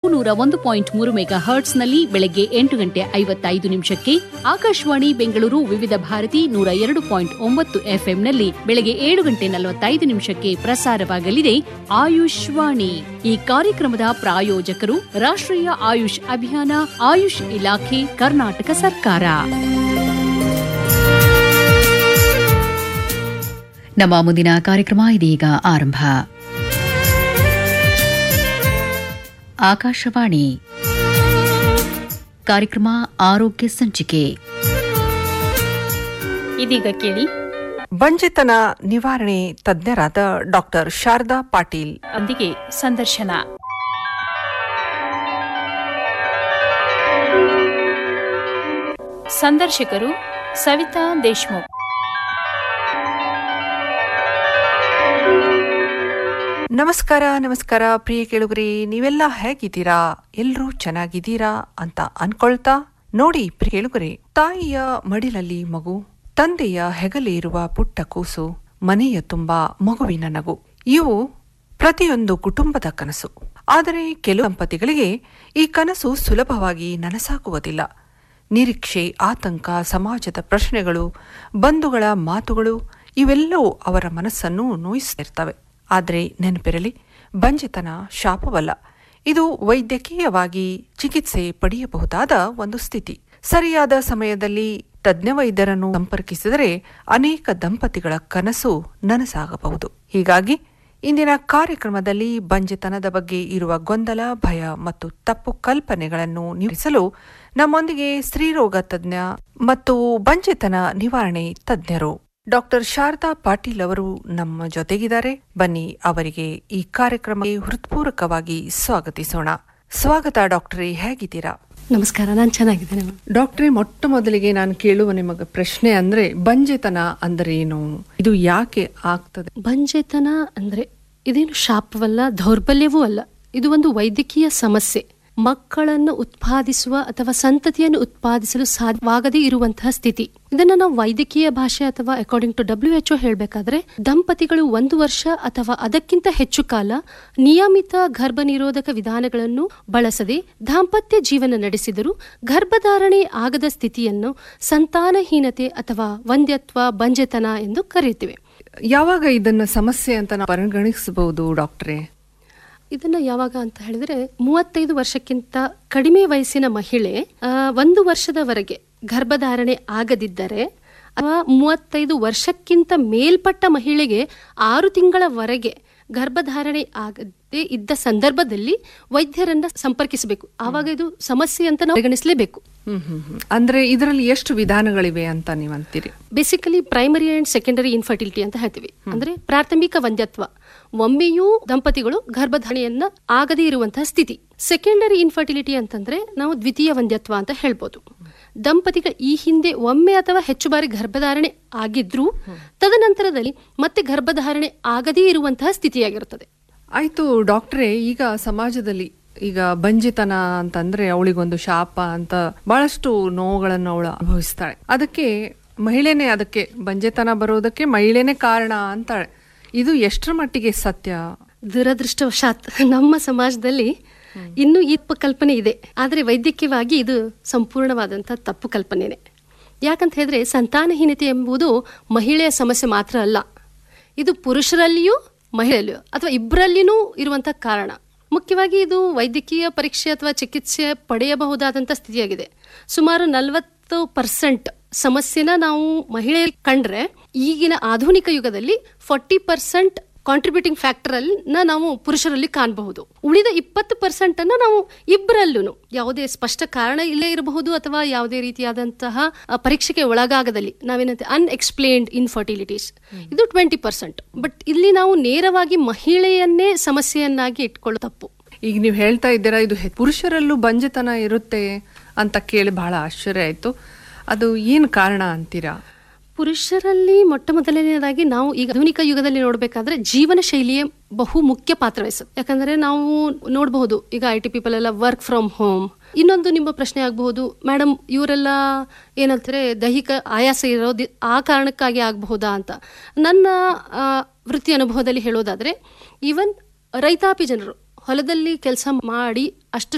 ನೂರ ಒಂದು ಪಾಯಿಂಟ್ ಮೂರು ಮೆಗಾ ಹರ್ಟ್ಸ್ನಲ್ಲಿ ಬೆಳಗ್ಗೆ ಎಂಟು ಗಂಟೆ ಐವತ್ತೈದು ನಿಮಿಷಕ್ಕೆ ಆಕಾಶವಾಣಿ ಬೆಂಗಳೂರು ವಿವಿಧ ಭಾರತಿ ನೂರ ಎರಡು ಪಾಯಿಂಟ್ ಒಂಬತ್ತು ಎಫ್ಎಂನಲ್ಲಿ ಬೆಳಗ್ಗೆ ಏಳು ಗಂಟೆ ನಲವತ್ತೈದು ನಿಮಿಷಕ್ಕೆ ಪ್ರಸಾರವಾಗಲಿದೆ ಆಯುಷ್ ವಾಣಿ ಈ ಕಾರ್ಯಕ್ರಮದ ಪ್ರಾಯೋಜಕರು ರಾಷ್ಟ್ರೀಯ ಆಯುಷ್ ಅಭಿಯಾನ ಆಯುಷ್ ಇಲಾಖೆ ಕರ್ನಾಟಕ ಸರ್ಕಾರ ನಮ್ಮ ಮುಂದಿನ ಕಾರ್ಯಕ್ರಮ ಇದೀಗ ಆರಂಭ ಆಕಾಶವಾಣಿ ಕಾರ್ಯಕ್ರಮ ಆರೋಗ್ಯ ಸಂಚಿಕೆ ಇದೀಗ ಕೇಳಿ ಬಂಜೆತನ ನಿವಾರಣೆ ತಜ್ಞರಾದ ಡಾಕ್ಟರ್ ಶಾರದಾ ಪಾಟೀಲ್ ಒಂದಿಗೆ ಸಂದರ್ಶನ ಸಂದರ್ಶಕರು ಸವಿತಾ ದೇಶ್ಮುಖ್ ನಮಸ್ಕಾರ ನಮಸ್ಕಾರ ಪ್ರಿಯ ಕೇಳುಗರಿ ನೀವೆಲ್ಲ ಹೇಗಿದ್ದೀರಾ ಎಲ್ರೂ ಚೆನ್ನಾಗಿದ್ದೀರಾ ಅಂತ ಅನ್ಕೊಳ್ತಾ ನೋಡಿ ಪ್ರಿಯ ಕೇಳುಗರೆ ತಾಯಿಯ ಮಡಿಲಲ್ಲಿ ಮಗು ತಂದೆಯ ಹೆಗಲೇ ಇರುವ ಪುಟ್ಟ ಕೂಸು ಮನೆಯ ತುಂಬಾ ಮಗುವಿನ ನಗು ಇವು ಪ್ರತಿಯೊಂದು ಕುಟುಂಬದ ಕನಸು ಆದರೆ ಕೆಲವು ದಂಪತಿಗಳಿಗೆ ಈ ಕನಸು ಸುಲಭವಾಗಿ ನನಸಾಗುವುದಿಲ್ಲ ನಿರೀಕ್ಷೆ ಆತಂಕ ಸಮಾಜದ ಪ್ರಶ್ನೆಗಳು ಬಂಧುಗಳ ಮಾತುಗಳು ಇವೆಲ್ಲವೂ ಅವರ ಮನಸ್ಸನ್ನು ನೋಯಿಸುತ್ತಿರ್ತವೆ ಆದರೆ ನೆನಪಿರಲಿ ಬಂಜೆತನ ಶಾಪವಲ್ಲ ಇದು ವೈದ್ಯಕೀಯವಾಗಿ ಚಿಕಿತ್ಸೆ ಪಡೆಯಬಹುದಾದ ಒಂದು ಸ್ಥಿತಿ ಸರಿಯಾದ ಸಮಯದಲ್ಲಿ ತಜ್ಞ ವೈದ್ಯರನ್ನು ಸಂಪರ್ಕಿಸಿದರೆ ಅನೇಕ ದಂಪತಿಗಳ ಕನಸು ನನಸಾಗಬಹುದು ಹೀಗಾಗಿ ಇಂದಿನ ಕಾರ್ಯಕ್ರಮದಲ್ಲಿ ಬಂಜೆತನದ ಬಗ್ಗೆ ಇರುವ ಗೊಂದಲ ಭಯ ಮತ್ತು ತಪ್ಪು ಕಲ್ಪನೆಗಳನ್ನು ನಿವಾರಿಸಲು ನಮ್ಮೊಂದಿಗೆ ಸ್ತ್ರೀರೋಗ ತಜ್ಞ ಮತ್ತು ಬಂಜೆತನ ನಿವಾರಣೆ ತಜ್ಞರು ಡಾಕ್ಟರ್ ಶಾರದಾ ಪಾಟೀಲ್ ಅವರು ನಮ್ಮ ಜೊತೆಗಿದ್ದಾರೆ ಬನ್ನಿ ಅವರಿಗೆ ಈ ಕಾರ್ಯಕ್ರಮಕ್ಕೆ ಹೃತ್ಪೂರ್ವಕವಾಗಿ ಸ್ವಾಗತಿಸೋಣ ಸ್ವಾಗತ ಡಾಕ್ಟರೇ ಹೇಗಿದ್ದೀರಾ ನಮಸ್ಕಾರ ನಾನು ಚೆನ್ನಾಗಿದ್ದೇನೆ ಮ್ಯಾಮ್ ಡಾಕ್ಟ್ರೇ ಮೊಟ್ಟ ಮೊದಲಿಗೆ ನಾನು ಕೇಳುವ ನಿಮಗೆ ಪ್ರಶ್ನೆ ಅಂದ್ರೆ ಬಂಜೆತನ ಅಂದ್ರೆ ಏನು ಇದು ಯಾಕೆ ಆಗ್ತದೆ ಬಂಜೆತನ ಅಂದ್ರೆ ಇದೇನು ಶಾಪವಲ್ಲ ದೌರ್ಬಲ್ಯವೂ ಅಲ್ಲ ಇದು ಒಂದು ವೈದ್ಯಕೀಯ ಸಮಸ್ಯೆ ಮಕ್ಕಳನ್ನು ಉತ್ಪಾದಿಸುವ ಅಥವಾ ಸಂತತಿಯನ್ನು ಉತ್ಪಾದಿಸಲು ಸಾಧ್ಯವಾಗದೇ ಇರುವಂತಹ ಸ್ಥಿತಿ ಇದನ್ನ ನಾವು ವೈದ್ಯಕೀಯ ಭಾಷೆ ಅಥವಾ ಅಕಾರ್ಡಿಂಗ್ ಟು ಡಬ್ಲ್ಯೂ ಎಚ್ಒ ಹೇಳಬೇಕಾದ್ರೆ ದಂಪತಿಗಳು ಒಂದು ವರ್ಷ ಅಥವಾ ಅದಕ್ಕಿಂತ ಹೆಚ್ಚು ಕಾಲ ನಿಯಮಿತ ಗರ್ಭ ನಿರೋಧಕ ವಿಧಾನಗಳನ್ನು ಬಳಸದೆ ದಾಂಪತ್ಯ ಜೀವನ ನಡೆಸಿದರೂ ಗರ್ಭಧಾರಣೆ ಆಗದ ಸ್ಥಿತಿಯನ್ನು ಸಂತಾನಹೀನತೆ ಅಥವಾ ವಂದ್ಯತ್ವ ಬಂಜೆತನ ಎಂದು ಕರೆಯುತ್ತೇವೆ ಯಾವಾಗ ಇದನ್ನ ಸಮಸ್ಯೆ ಅಂತ ನಾವು ಪರಿಗಣಿಸಬಹುದು ಡಾಕ್ಟ್ರೇ ಇದನ್ನ ಯಾವಾಗ ಅಂತ ಹೇಳಿದ್ರೆ ಮೂವತ್ತೈದು ವರ್ಷಕ್ಕಿಂತ ಕಡಿಮೆ ವಯಸ್ಸಿನ ಮಹಿಳೆ ಆ, ಒಂದು ವರ್ಷದವರೆಗೆ ಗರ್ಭಧಾರಣೆ ಆಗದಿದ್ದರೆ ಅಥವಾ ಮೂವತ್ತೈದು ವರ್ಷಕ್ಕಿಂತ ಮೇಲ್ಪಟ್ಟ ಮಹಿಳೆಗೆ ಆರು ತಿಂಗಳವರೆಗೆ ಗರ್ಭಧಾರಣೆ ಆಗದೇ ಇದ್ದ ಸಂದರ್ಭದಲ್ಲಿ ವೈದ್ಯರನ್ನ ಸಂಪರ್ಕಿಸಬೇಕು ಆವಾಗ ಇದು ಸಮಸ್ಯೆ ಅಂತ ನಾವು ಪರಿಗಣಿಸಲೇಬೇಕು ಹ್ಮ್ ಹ್ಮ್ ಹ್ಮ್. ಅಂದ್ರೆ ಇದರಲ್ಲಿ ಎಷ್ಟು ವಿಧಾನಗಳಿವೆ ಅಂತ ನೀವು ಅಂತೀರಿ basically primary and secondary infertility ಅಂತ ಹೇಳ್ತೀವಿ ಅಂದ್ರೆ ಪ್ರಾಥಮಿಕ ವಂದ್ಯತ್ವ ಒಮ್ಮೆಯೂ ದಂಪತಿಗಳು ಗರ್ಭಧಾರಣೆಯನ್ನ ಆಗದೇ ಇರುವಂತಹ ಸ್ಥಿತಿ ಸೆಕೆಂಡರಿ ಇನ್ಫರ್ಟಿಲಿಟಿ ಅಂತಂದ್ರೆ ನಾವು ದ್ವಿತೀಯ ವಂದ್ಯತ್ವ ಅಂತ ಹೇಳ್ಬೋದು ದಂಪತಿಗಳ ಈ ಹಿಂದೆ ಒಮ್ಮೆ ಅಥವಾ ಹೆಚ್ಚು ಬಾರಿ ಗರ್ಭಧಾರಣೆ ಆಗಿದ್ರೂ ತದನಂತರದಲ್ಲಿ ಮತ್ತೆ ಗರ್ಭಧಾರಣೆ ಆಗದೇ ಇರುವಂತಹ ಸ್ಥಿತಿಯಾಗಿರುತ್ತದೆ ಆಯ್ತು ಡಾಕ್ಟ್ರೇ ಈಗ ಸಮಾಜದಲ್ಲಿ ಈಗ ಬಂಜಿತನ ಅಂತಂದ್ರೆ ಅವಳಿಗೊಂದು ಶಾಪ ಅಂತ ಬಹಳಷ್ಟು ನೋವುಗಳನ್ನು ಅವಳು ಅನುಭವಿಸ್ತಾಳೆ ಅದಕ್ಕೆ ಮಹಿಳೆನೇ ಅದಕ್ಕೆ ಬಂಜೆತನ ಬರೋದಕ್ಕೆ ಮಹಿಳೆನೇ ಕಾರಣ ಅಂತಾಳೆ ಇದು ಎಷ್ಟರ ಮಟ್ಟಿಗೆ ಸತ್ಯ ದುರದೃಷ್ಟವಶಾತ್ ನಮ್ಮ ಸಮಾಜದಲ್ಲಿ ಇನ್ನೂ ಈ ತಪ್ಪು ಕಲ್ಪನೆ ಇದೆ ಆದರೆ ವೈದ್ಯಕೀಯವಾಗಿ ಇದು ಸಂಪೂರ್ಣವಾದಂಥ ತಪ್ಪು ಕಲ್ಪನೆನೇ ಯಾಕಂತ ಹೇಳಿದ್ರೆ ಸಂತಾನಹೀನತೆ ಎಂಬುದು ಮಹಿಳೆಯ ಸಮಸ್ಯೆ ಮಾತ್ರ ಅಲ್ಲ ಇದು ಪುರುಷರಲ್ಲಿಯೂ ಮಹಿಳೆಯಲ್ಲಿಯೂ ಅಥವಾ ಇಬ್ಬರಲ್ಲಿಯೂ ಇರುವಂಥ ಕಾರಣ ಮುಖ್ಯವಾಗಿ ಇದು ವೈದ್ಯಕೀಯ ಪರೀಕ್ಷೆ ಅಥವಾ ಚಿಕಿತ್ಸೆ ಪಡೆಯಬಹುದಾದಂಥ ಸ್ಥಿತಿಯಾಗಿದೆ ಸುಮಾರು ನಲವತ್ತು ಪರ್ಸೆಂಟ್ ಸಮಸ್ಯೆನ ನಾವು ಮಹಿಳೆಯರು ಕಂಡ್ರೆ ಈಗಿನ ಆಧುನಿಕ ಯುಗದಲ್ಲಿ ಫಾರ್ಟಿ ಪರ್ಸೆಂಟ್ ಕಾಂಟ್ರಿಬ್ಯೂಟಿಂಗ್ ಫ್ಯಾಕ್ಟರ್ ಅನ್ನ ನಾವು ಪುರುಷರಲ್ಲಿ ಕಾಣಬಹುದು ಉಳಿದ ಇಪ್ಪತ್ತು ಪರ್ಸೆಂಟ್ ಅನ್ನ ನಾವು ಇಬ್ಬರಲ್ಲೂ ಯಾವುದೇ ಸ್ಪಷ್ಟ ಕಾರಣ ಇಲ್ಲೇ ಇರಬಹುದು ಅಥವಾ ಯಾವುದೇ ರೀತಿಯಾದಂತಹ ಆ, ಪರೀಕ್ಷೆಗೆ ಒಳಗಾಗದಲ್ಲಿ ನಾವೇನಂತೆ ಅನ್ಎಕ್ಸ್ಪ್ಲೇನ್ಡ್ ಇನ್ಫರ್ಟಿಲಿಟೀಸ್ ಇದು ಟ್ವೆಂಟಿ ಪರ್ಸೆಂಟ್ ಬಟ್ ಇಲ್ಲಿ ನಾವು ನೇರವಾಗಿ ಮಹಿಳೆಯನ್ನೇ ಸಮಸ್ಯೆಯನ್ನಾಗಿ ಇಟ್ಕೊಳ್ಳೋ ತಪ್ಪು ಈಗ ನೀವು ಹೇಳ್ತಾ ಇದ್ದೀರಾ ಇದು ಹೆ- ಪುರುಷರಲ್ಲೂ ಬಂಜೆತನ ಇರುತ್ತೆ ಅಂತ ಕೇಳಿ ಬಹಳ ಆಶ್ಚರ್ಯ ಆಯ್ತು ಅದು ಏನು ಕಾರಣ ಅಂತೀರಾ ಪುರುಷರಲ್ಲಿ ಮೊಟ್ಟ ಮೊದಲನೆಯದಾಗಿ ನಾವು ಈಗ ಆಧುನಿಕ ಯುಗದಲ್ಲಿ ನೋಡಬೇಕಾದ್ರೆ ಜೀವನ ಶೈಲಿಯೇ ಬಹು ಮುಖ್ಯ ಪಾತ್ರ ವಹಿಸುತ್ತೆ ಯಾಕಂದ್ರೆ ನಾವು ನೋಡಬಹುದು ಈಗ ಐ ಟಿ ಪೀಪಲ್ ಎಲ್ಲ ವರ್ಕ್ ಫ್ರಮ್ ಹೋಮ್ ಇನ್ನೊಂದು ನಿಮ್ಮ ಪ್ರಶ್ನೆ ಆಗಬಹುದು ಮೇಡಮ್ ಇವರೆಲ್ಲ ಏನಂತಾರೆ ದೈಹಿಕ ಆಯಾಸ ಇರೋದು ಆ ಕಾರಣಕ್ಕಾಗಿ ಆಗಬಹುದಾ ಅಂತ ನನ್ನ ಆ, ವೃತ್ತಿ ಅನುಭವದಲ್ಲಿ ಹೇಳೋದಾದ್ರೆ ಈವನ್ ರೈತಾಪಿ ಜನರು ಹೊಲದಲ್ಲಿ ಕೆಲಸ ಮಾಡಿ ಅಷ್ಟು